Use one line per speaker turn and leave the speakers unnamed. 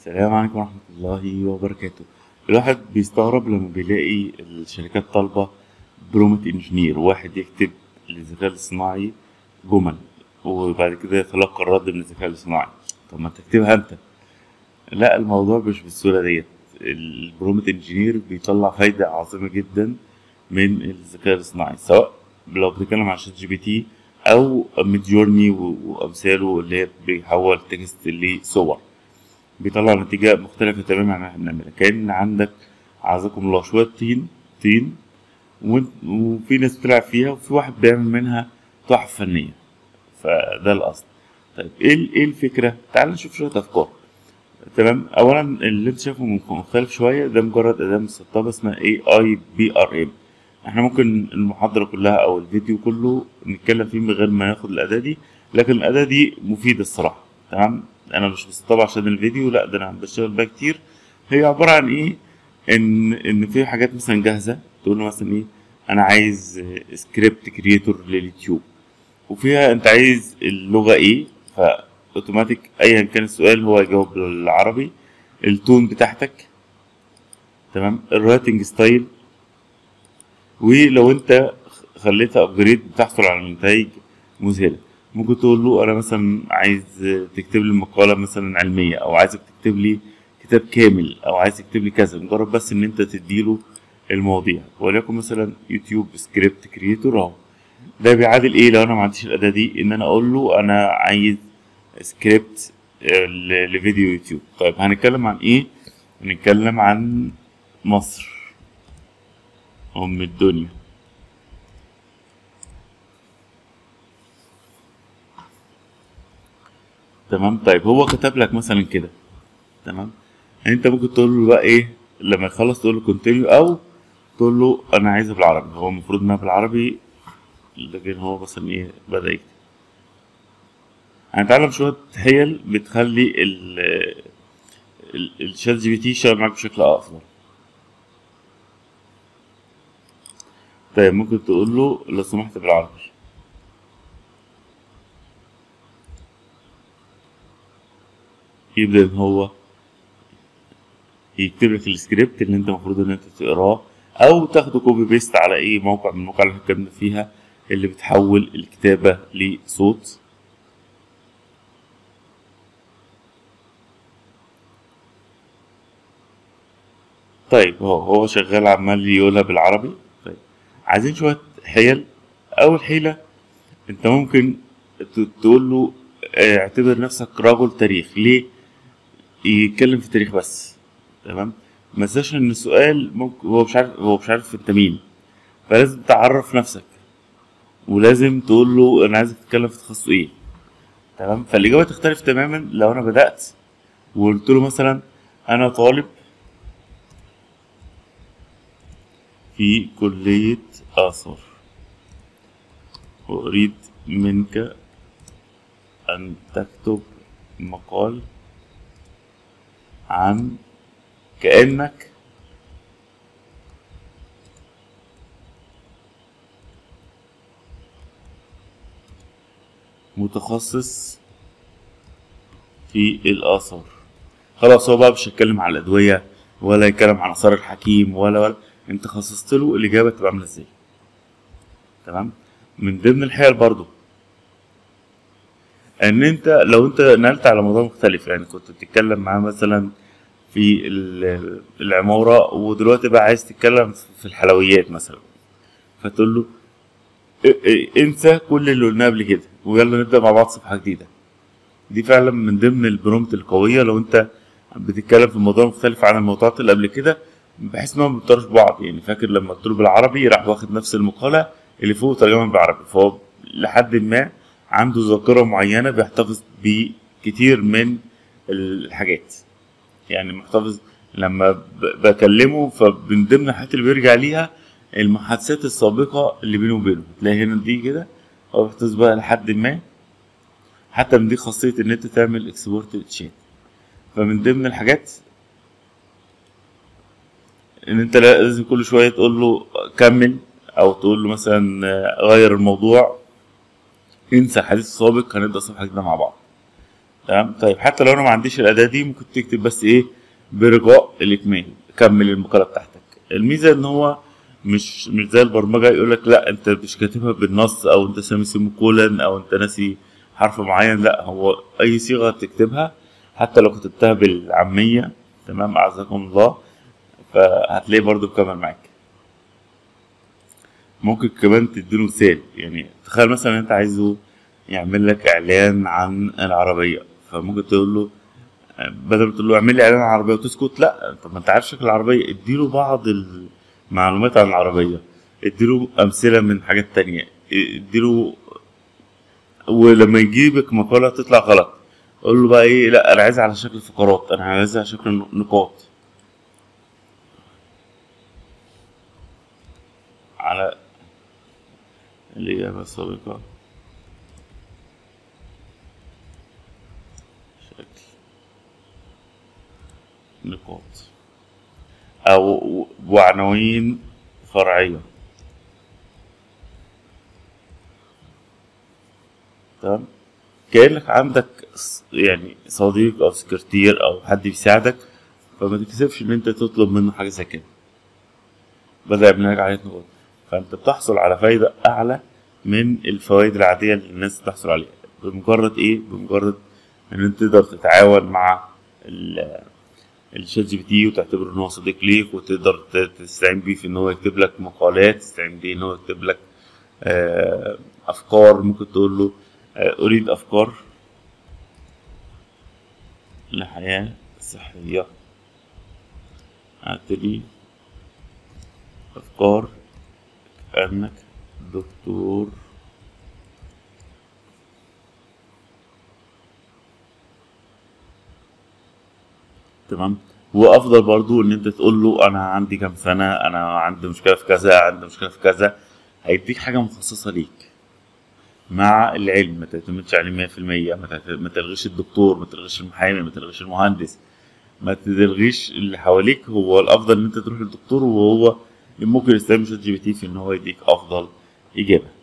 السلام عليكم ورحمة الله وبركاته الواحد بيستغرب لما بيلاقي الشركات طالبة برومت انجينير واحد يكتب للذكاء الاصطناعي جمل وبعد كده يتلقى الرد من الذكاء الاصطناعي طب ما تكتبها انت لا الموضوع مش بالسهولة ديت البرومت انجينير بيطلع فايدة عظيمة جدا من الذكاء الاصطناعي سواء لو بتتكلم عن شات جي بي تي او ميد جورني وامثاله اللي هي بيحول تكست لصور بيطلع نتيجة مختلفة تماما عن اللي احنا بنعملها كأن عندك عزكم الله شوية طين طين وانت- وفي ناس بتلعب فيها وفي واحد بيعمل منها تحفة فنية فده الأصل طيب ايه ال- ايه الفكرة؟ تعال نشوف شوية أفكار تمام أولا اللي انت شايفه من- مختلف شوية ده مجرد أداة مسطبة اسمها اي اي بي ار ام احنا ممكن المحاضرة كلها أو الفيديو كله نتكلم فيه من غير ما ناخد الأداة دي لكن الأداة دي مفيدة الصراحة تمام انا مش مسطبة عشان الفيديو لا ده انا بشتغل بيها كتير هي عبارة عن ايه ان ان في حاجات مثلا جاهزة تقول له مثلا ايه انا عايز سكريبت كريتور لليوتيوب وفيها انت عايز اللغة ايه فاوتوماتيك ايا كان السؤال هو يجاوب بالعربي التون بتاعتك تمام الرايتنج ستايل ولو انت خليتها ابجريد بتحصل على نتائج مذهله ممكن تقول له انا مثلا عايز تكتب لي مقاله مثلا علميه او عايزك تكتب لي كتاب كامل او عايز تكتب لي كذا مجرد بس ان انت تديله المواضيع وليكن مثلا يوتيوب سكريبت كريتور اهو ده بيعادل ايه لو انا ما عنديش الاداه دي ان انا اقول له انا عايز سكريبت آه، ل- لفيديو يوتيوب طيب هنتكلم عن ايه هنتكلم عن مصر ام الدنيا تمام طيب هو كتب لك مثلا كده تمام انت ممكن تقول له بقى ايه لما يخلص تقول له كونتينيو او تقول له انا عايزها بالعربي هو المفروض انها بالعربي لكن هو مثلا ايه بدا يكتب هنتعلم شويه حيل بتخلي ال ال- الشات جي بي تي يشتغل معاك بشكل افضل طيب ممكن تقول له لو سمحت بالعربي يبدأ إن هو يكتب لك السكريبت اللي انت المفروض ان انت تقراه او تاخده كوبي بيست على اي موقع من المواقع اللي احنا اتكلمنا فيها اللي بتحول الكتابة لصوت طيب هو هو شغال عمال يقولها بالعربي طيب عايزين شوية حيل أول حيلة أنت ممكن ت- تقول له اه، اعتبر نفسك رجل تاريخ ليه؟ يتكلم في التاريخ بس تمام ما تنساش ان السؤال ممكن هو مش عارف هو مش عارف انت مين فلازم تعرف نفسك ولازم تقول له انا عايزك تتكلم في تخصص ايه تمام فالاجابه تختلف تماما لو انا بدات وقلت له مثلا انا طالب في كليه اثار واريد منك ان تكتب مقال عن كأنك متخصص في الآثار خلاص هو بقى مش هيتكلم عن الأدوية ولا يتكلم عن آثار الحكيم ولا ولا أنت خصصت له الإجابة تبقى عاملة إزاي تمام من ضمن الحيل برضو ان انت لو انت نقلت على موضوع مختلف يعني كنت بتتكلم معاه مثلا في ال- العمارة ودلوقتي بقى عايز تتكلم في الحلويات مثلا فتقول له ا- ا- انسى كل اللي قلناه قبل كده ويلا نبدأ مع بعض صفحة جديدة دي فعلا من ضمن البرومت القوية لو انت بتتكلم في موضوع مختلف عن الموضوعات اللي قبل كده بحيث انهم ما بيضطرش بعض يعني فاكر لما قلت له بالعربي راح واخد نفس المقالة اللي فوق ترجمها بالعربي فهو لحد ما عنده ذاكرة معينة بيحتفظ بكتير من الحاجات يعني محتفظ لما ب- بكلمه فمن ضمن الحاجات اللي بيرجع ليها المحادثات السابقة اللي بينه وبينه تلاقي هنا دي كده هو بيحتفظ بقى لحد ما حتى من دي خاصية إن أنت تعمل اكسبورت تشات فمن ضمن الحاجات إن أنت لازم كل شوية تقول له كمل أو تقول له مثلا آه، غير الموضوع انسى الحديث السابق هنبدأ صفحة جديدة مع بعض تمام طيب حتى لو انا ما عنديش الاداه دي ممكن تكتب بس ايه برجاء الاكمال كمل المقاله بتاعتك الميزه ان هو مش مش زي البرمجه يقول لك لا انت مش كاتبها بالنص او انت سامي سيمي كولن او انت ناسي حرف معين لا هو اي صيغه تكتبها حتى لو كتبتها بالعاميه تمام اعزكم الله فهتلاقيه برضو بكمل معاك ممكن كمان تديله مثال يعني تخيل مثلا انت عايزه يعمل لك اعلان عن العربيه فممكن تقول له بدل ما تقول له اعمل لي اعلان عن العربيه وتسكت لا طب ما انت عارف شكل العربيه اديله بعض المعلومات عن العربيه اديله امثله من حاجات تانية اديله ولما يجيبك مقاله تطلع غلط قول له بقى ايه لا انا عايزها على شكل فقرات انا عايزها على شكل نقاط على الإجابة السابقة شكل نقاط أو وعناوين فرعية تمام كأنك عندك يعني صديق أو سكرتير أو حد بيساعدك فما تكسفش إن أنت تطلب منه حاجة زي كده بدأ يبني لك عليه نقاط فأنت بتحصل على فايدة أعلى من الفوائد العادية اللي الناس بتحصل عليها بمجرد إيه؟ بمجرد إن أنت تقدر تتعاون مع الشات جي بي تي وتعتبره إن هو صديق ليك وتقدر تستعين بيه في إن هو يكتب لك مقالات تستعين بيه إن هو يكتب لك أفكار ممكن تقول له أريد أفكار لحياة صحية أعتلي أفكار كأنك دكتور تمام وافضل برضو ان انت تقول له انا عندي كام سنه انا عندي مشكله في كذا عندي مشكله في كذا هيديك حاجه مخصصه ليك مع العلم ما تعتمدش عليه 100% ما تلغيش الدكتور ما تلغيش المحامي ما تلغيش المهندس ما تلغيش اللي حواليك هو الافضل ان انت تروح للدكتور وهو ممكن يستخدم شات جي بي تي في ان هو يديك افضل اجابه